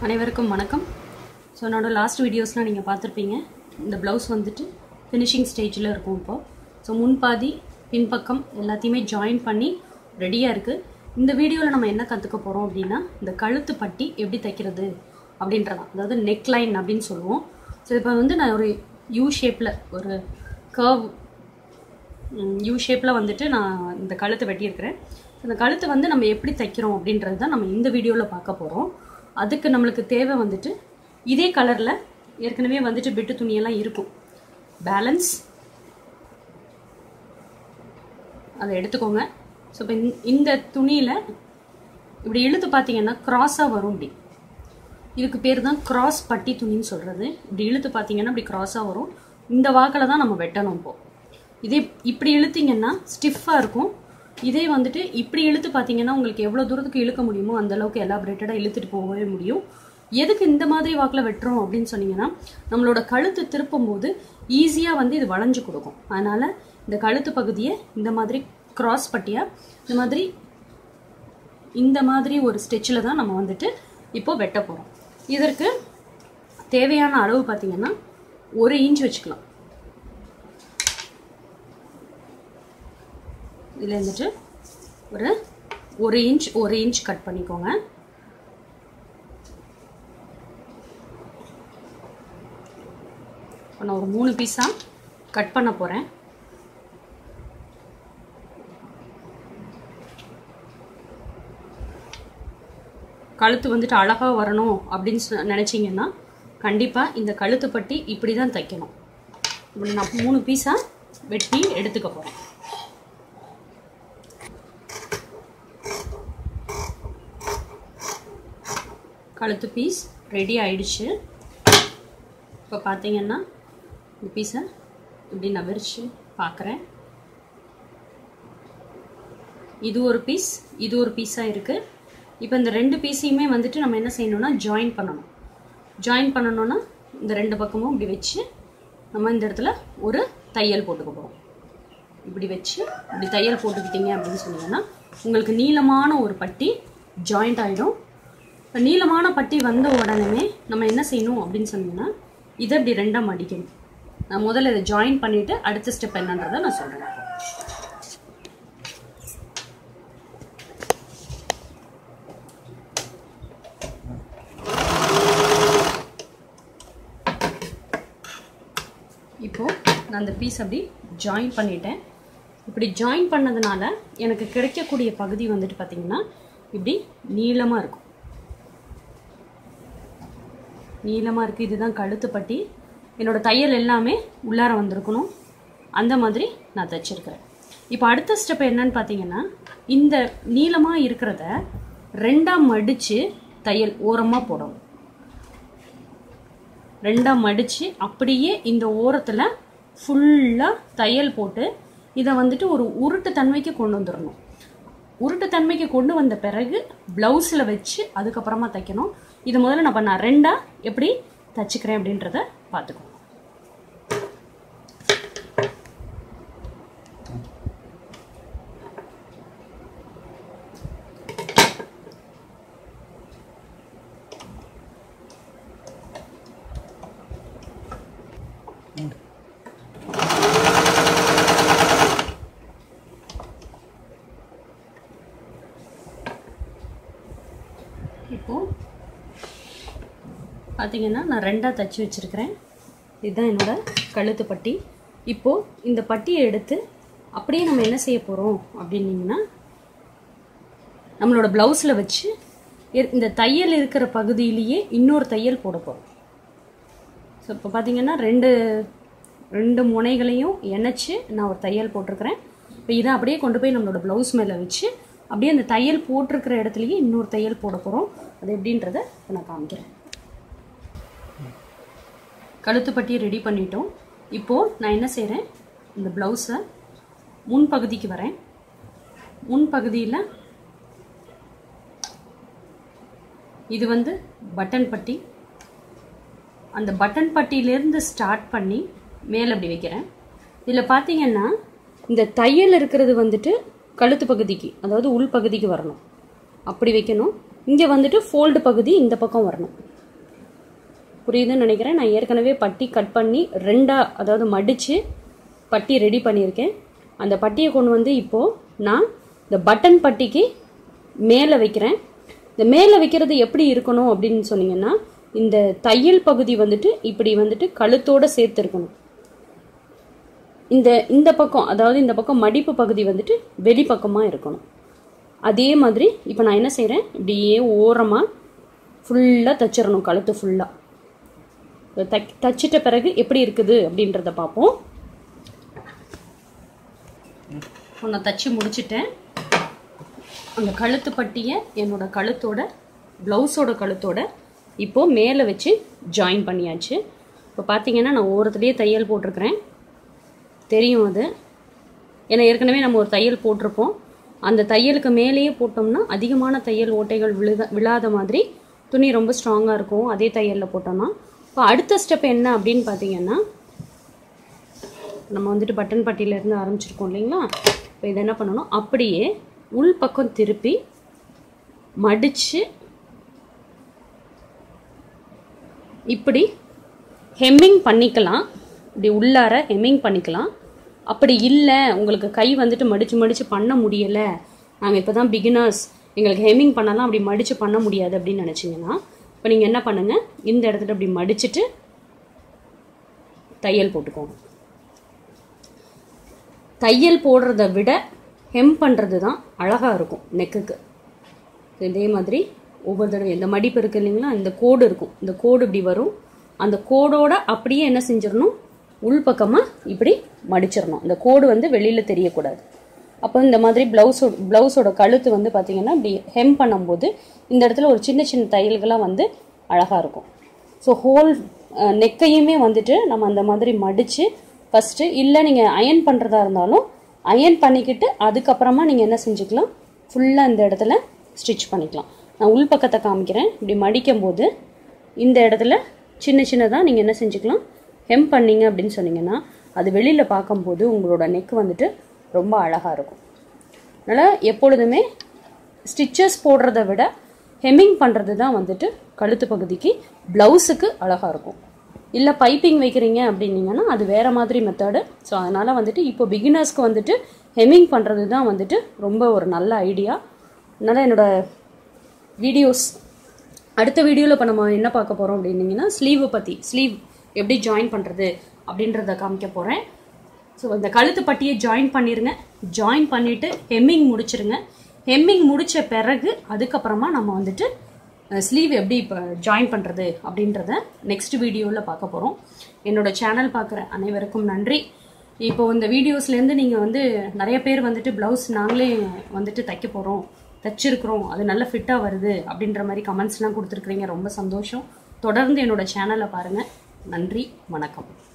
அனைவருக்கும் வணக்கம் ஸோ என்னோட லாஸ்ட் வீடியோஸ்லாம் நீங்கள் பார்த்துருப்பீங்க இந்த ப்ளவுஸ் வந்துட்டு ஃபினிஷிங் ஸ்டேஜில் இருக்கும் இப்போ ஸோ முன்பாதி பின்பக்கம் எல்லாத்தையுமே ஜாயின் பண்ணி ரெடியாக இருக்குது இந்த வீடியோவில் நம்ம என்ன கற்றுக்க போகிறோம் அப்படின்னா இந்த கழுத்து பட்டி எப்படி தைக்கிறது அப்படின்றதான் அதாவது நெக் லைன் அப்படின்னு சொல்லுவோம் ஸோ இப்போ வந்து நான் ஒரு யூ ஷேப்பில் ஒரு கர்வ் யூ ஷேப்பில் வந்துட்டு நான் இந்த கழுத்தை வெட்டியிருக்கிறேன் இந்த கழுத்தை வந்து நம்ம எப்படி தைக்கிறோம் அப்படின்றது தான் நம்ம இந்த வீடியோவில் பார்க்க போகிறோம் அதுக்கு நம்மளுக்கு தேவை வந்துட்டு இதே கலரில் ஏற்கனவே வந்துட்டு பிட்டு துணியெல்லாம் இருக்கும் பேலன்ஸ் அதை எடுத்துக்கோங்க ஸோ இப்போ இந்த துணியில் இப்படி இழுத்து பார்த்தீங்கன்னா க்ராஸாக வரும் இப்படி இதுக்கு பேர் தான் கிராஸ் பட்டி துணின்னு சொல்கிறது இப்படி இழுத்து பார்த்தீங்கன்னா இப்படி க்ராஸாக வரும் இந்த வாக்கில் தான் நம்ம வெட்டணும் இப்போ இதே இப்படி இழுத்தீங்கன்னா ஸ்டிஃபாக இருக்கும் இதே வந்துட்டு இப்படி இழுத்து பார்த்தீங்கன்னா உங்களுக்கு எவ்வளோ தூரத்துக்கு இழுக்க முடியுமோ அந்த அளவுக்கு எலாபரேட்டடாக இழுத்துட்டு போகவே முடியும் எதுக்கு இந்த மாதிரி வாக்கில் வெட்டுறோம் அப்படின்னு சொன்னீங்கன்னா நம்மளோட கழுத்து திருப்பும் போது ஈஸியாக வந்து இது வளைஞ்சு கொடுக்கும் அதனால் இந்த கழுத்து பகுதியை இந்த மாதிரி கிராஸ் பட்டியாக இந்த மாதிரி இந்த மாதிரி ஒரு ஸ்டெச்சில் தான் நம்ம வந்துட்டு இப்போ வெட்ட போகிறோம் இதற்கு தேவையான அளவு பார்த்தீங்கன்னா ஒரு இன்ச் வச்சுக்கலாம் இதில் வந்துட்டு ஒரு ஒரு இன்ச் ஒரு இன்ச் கட் பண்ணிக்கோங்க இப்போ நான் ஒரு மூணு பீஸாக கட் பண்ண போகிறேன் கழுத்து வந்துட்டு அழகாக வரணும் அப்படின்னு நினச்சிங்கன்னா கண்டிப்பாக இந்த கழுத்து பட்டி இப்படி தான் தைக்கணும் இப்படி நான் மூணு பீஸாக வெட்டி எடுத்துக்க போகிறேன் கழுத்து பீஸ் ரெடி ஆயிடுச்சு இப்போ பார்த்தீங்கன்னா இந்த பீஸை இப்படி நான் விரிச்சு பார்க்குறேன் இது ஒரு பீஸ் இது ஒரு பீஸாக இருக்குது இப்போ இந்த ரெண்டு பீஸையுமே வந்துட்டு நம்ம என்ன செய்யணும்னா ஜாயின் பண்ணணும் ஜாயின் பண்ணணும்னா இந்த ரெண்டு பக்கமும் இப்படி வச்சு நம்ம இந்த இடத்துல ஒரு தையல் போட்டுக்க போகிறோம் இப்படி வச்சு இப்படி தையல் போட்டுக்கிட்டீங்க அப்படின்னு சொன்னீங்கன்னா உங்களுக்கு நீளமான ஒரு பட்டி ஜாயிண்ட் ஆகிடும் இப்போ நீளமான பட்டி வந்த உடனே நம்ம என்ன செய்யணும் அப்படின்னு சொன்னீங்கன்னா இதை இப்படி ரெண்டாக மடிக்கணும் நான் முதல்ல இதை ஜாயின் பண்ணிவிட்டு அடுத்த ஸ்டெப் என்னன்றதை நான் சொல்கிறேன் இப்போது நான் அந்த பீஸ் அப்படி ஜாயின் பண்ணிட்டேன் இப்படி ஜாயின் பண்ணதுனால எனக்கு கிடைக்கக்கூடிய பகுதி வந்துட்டு பார்த்திங்கன்னா இப்படி நீளமாக இருக்கும் நீளமாக இருக்குது இதுதான் கழுத்து பட்டி என்னோடய தையல் எல்லாமே உள்ளார வந்திருக்கணும் அந்த மாதிரி நான் தைச்சிருக்கிறேன் இப்போ அடுத்த ஸ்டெப் என்னன்னு பார்த்தீங்கன்னா இந்த நீளமாக இருக்கிறத ரெண்டாக மடித்து தையல் ஓரமாக போடணும் ரெண்டாக மடித்து அப்படியே இந்த ஓரத்தில் ஃபுல்லாக தையல் போட்டு இதை வந்துட்டு ஒரு உருட்டு தன்மைக்கு கொண்டு வந்துடணும் உருட்டு தன்மைக்கு கொண்டு வந்த பிறகு ப்ளவுஸில் வச்சு அதுக்கப்புறமா தைக்கணும் இது முதல்ல நான் நான் ரெண்டாக எப்படி தைச்சிக்கிறேன் அப்படின்றத பார்த்துக்கோங்க இப்போது பார்த்தீங்கன்னா நான் ரெண்டாக தச்சு வச்சுருக்கிறேன் இதுதான் என்னோடய கழுத்து பட்டி இப்போது இந்த பட்டியை எடுத்து அப்படியே நம்ம என்ன செய்ய போகிறோம் அப்படின்னீங்கன்னா நம்மளோட ப்ளவுஸில் வச்சு இந்த தையல் இருக்கிற பகுதியிலேயே இன்னொரு தையல் போட போகிறோம் ஸோ இப்போ பார்த்தீங்கன்னா ரெண்டு ரெண்டு முனைகளையும் இணைச்சி நான் ஒரு தையல் போட்டிருக்கிறேன் இப்போ இதை அப்படியே கொண்டு போய் நம்மளோட ப்ளவுஸ் மேலே வச்சு அப்படியே அந்த தையல் போட்டிருக்கிற இடத்துலையே இன்னொரு தையல் போட போகிறோம் அது எப்படின்றத இப்போ நான் காமிக்கிறேன் கழுத்துப்பட்டியை ரெடி பண்ணிட்டோம் இப்போது நான் என்ன செய்கிறேன் இந்த ப்ளவுஸை முன் பகுதிக்கு வரேன் முன் பகுதியில் இது வந்து பட்டன் பட்டி அந்த பட்டன் பட்டியிலேருந்து ஸ்டார்ட் பண்ணி மேலே அப்படி வைக்கிறேன் இதில் பார்த்தீங்கன்னா இந்த தையல் இருக்கிறது வந்துட்டு கழுத்து பகுதிக்கு அதாவது உள் பகுதிக்கு வரணும் அப்படி வைக்கணும் இங்கே வந்துட்டு ஃபோல்டு பகுதி இந்த பக்கம் வரணும் புரியுதுன்னு நினைக்கிறேன் நான் ஏற்கனவே பட்டி கட் பண்ணி ரெண்டாக அதாவது மடித்து பட்டி ரெடி பண்ணியிருக்கேன் அந்த பட்டியை கொண்டு வந்து இப்போது நான் இந்த பட்டன் பட்டிக்கு மேலே வைக்கிறேன் இந்த மேலே வைக்கிறது எப்படி இருக்கணும் அப்படின்னு சொன்னீங்கன்னா இந்த தையல் பகுதி வந்துட்டு இப்படி வந்துட்டு கழுத்தோட சேர்த்து இருக்கணும் இந்த இந்த பக்கம் அதாவது இந்த பக்கம் மடிப்பு பகுதி வந்துட்டு வெளிப்பக்கமாக இருக்கணும் அதே மாதிரி இப்போ நான் என்ன செய்கிறேன் இப்படியே ஓரமாக ஃபுல்லாக தச்சிடணும் கழுத்து ஃபுல்லாக தை தச்சிட்ட பிறகு எப்படி இருக்குது அப்படின்றத பார்ப்போம் நான் தச்சு முடிச்சிட்டேன் அந்த கழுத்து பட்டியை என்னோட கழுத்தோட ப்ளவுஸோட கழுத்தோட இப்போது மேலே வச்சு ஜாயின் பண்ணியாச்சு இப்போ பார்த்தீங்கன்னா நான் ஓரத்துலேயே தையல் போட்டிருக்கிறேன் தெரியும் அது ஏன்னா ஏற்கனவே நம்ம ஒரு தையல் போட்டிருப்போம் அந்த தையலுக்கு மேலேயே போட்டோம்னா அதிகமான தையல் ஓட்டைகள் விழுத விழாத மாதிரி துணி ரொம்ப ஸ்ட்ராங்காக இருக்கும் அதே தையலில் போட்டோம்னா இப்போ அடுத்த ஸ்டெப் என்ன அப்படின்னு பார்த்தீங்கன்னா நம்ம வந்துட்டு பட்டன் பட்டியிலேருந்து ஆரம்பிச்சிருக்கோம் இல்லைங்களா இப்போ இதை என்ன பண்ணணும் அப்படியே உள் பக்கம் திருப்பி மடித்து இப்படி ஹெம்மிங் பண்ணிக்கலாம் இப்படி உள்ளார ஹெம்மிங் பண்ணிக்கலாம் அப்படி இல்லை உங்களுக்கு கை வந்துட்டு மடித்து மடித்து பண்ண முடியலை நாங்கள் இப்போ தான் பிகினர்ஸ் எங்களுக்கு ஹெம்மிங் பண்ணலாம் அப்படி மடித்து பண்ண முடியாது அப்படின்னு நினச்சிங்கன்னா இப்போ நீங்கள் என்ன பண்ணுங்கள் இந்த இடத்துல இப்படி மடிச்சுட்டு தையல் போட்டுக்கோங்க தையல் போடுறத விட ஹெம் பண்ணுறது தான் அழகாக இருக்கும் நெக்குக்கு இதே மாதிரி ஒவ்வொரு தடவை இந்த மடிப்பு இருக்கு இல்லைங்களா இந்த கோடு இருக்கும் இந்த கோடு இப்படி வரும் அந்த கோடோட அப்படியே என்ன செஞ்சிடணும் உள்பக்கமாக இப்படி மடிச்சிடணும் இந்த கோடு வந்து வெளியில் தெரியக்கூடாது அப்போ இந்த மாதிரி ப்ளவுஸோட ப்ளவுஸோட கழுத்து வந்து பார்த்திங்கன்னா இப்படி ஹெம் பண்ணும்போது இந்த இடத்துல ஒரு சின்ன சின்ன தையல்களாக வந்து அழகாக இருக்கும் ஸோ ஹோல் நெக்கையுமே வந்துட்டு நம்ம அந்த மாதிரி மடித்து ஃபஸ்ட்டு இல்லை நீங்கள் அயன் பண்ணுறதா இருந்தாலும் அயன் பண்ணிக்கிட்டு அதுக்கப்புறமா நீங்கள் என்ன செஞ்சுக்கலாம் ஃபுல்லாக இந்த இடத்துல ஸ்டிச் பண்ணிக்கலாம் நான் உள் பக்கத்தை காமிக்கிறேன் இப்படி மடிக்கும் போது இந்த இடத்துல சின்ன சின்னதாக நீங்கள் என்ன செஞ்சுக்கலாம் ஹெம் பண்ணீங்க அப்படின்னு சொன்னீங்கன்னா அது வெளியில் பார்க்கும்போது உங்களோட நெக் வந்துட்டு ரொம்ப அழகாக இருக்கும் அதனால் எப்பொழுதுமே ஸ்டிச்சஸ் போடுறத விட ஹெம்மிங் பண்ணுறது தான் வந்துட்டு கழுத்து பகுதிக்கு ப்ளவுஸுக்கு அழகாக இருக்கும் இல்லை பைப்பிங் வைக்கிறீங்க அப்படின்னீங்கன்னா அது வேறு மாதிரி மெத்தடு ஸோ அதனால் வந்துட்டு இப்போ பிகினர்ஸ்க்கு வந்துட்டு ஹெம்மிங் பண்ணுறது தான் வந்துட்டு ரொம்ப ஒரு நல்ல ஐடியா அதனால் என்னோடய வீடியோஸ் அடுத்த வீடியோவில் இப்போ நம்ம என்ன பார்க்க போகிறோம் அப்படின்னீங்கன்னா ஸ்லீவை பற்றி ஸ்லீவ் எப்படி ஜாயின் பண்ணுறது அப்படின்றத காமிக்க போகிறேன் ஸோ இந்த கழுத்து பட்டியை ஜாயின் பண்ணிடுங்க ஜாயின் பண்ணிவிட்டு ஹெம்மிங் முடிச்சிருங்க ஹெம்மிங் முடித்த பிறகு அதுக்கப்புறமா நம்ம வந்துட்டு ஸ்லீவ் எப்படி இப்போ ஜாயின் பண்ணுறது அப்படின்றத நெக்ஸ்ட் வீடியோவில் பார்க்க போகிறோம் என்னோடய சேனல் பார்க்குற அனைவருக்கும் நன்றி இப்போ இந்த வீடியோஸ்லேருந்து நீங்கள் வந்து நிறைய பேர் வந்துட்டு ப்ளவுஸ் நாங்களே வந்துட்டு தைக்க போகிறோம் தைச்சிருக்கிறோம் அது நல்ல ஃபிட்டாக வருது அப்படின்ற மாதிரி கமெண்ட்ஸ்லாம் கொடுத்துருக்குறீங்க ரொம்ப சந்தோஷம் தொடர்ந்து என்னோட சேனலை பாருங்கள் நன்றி வணக்கம்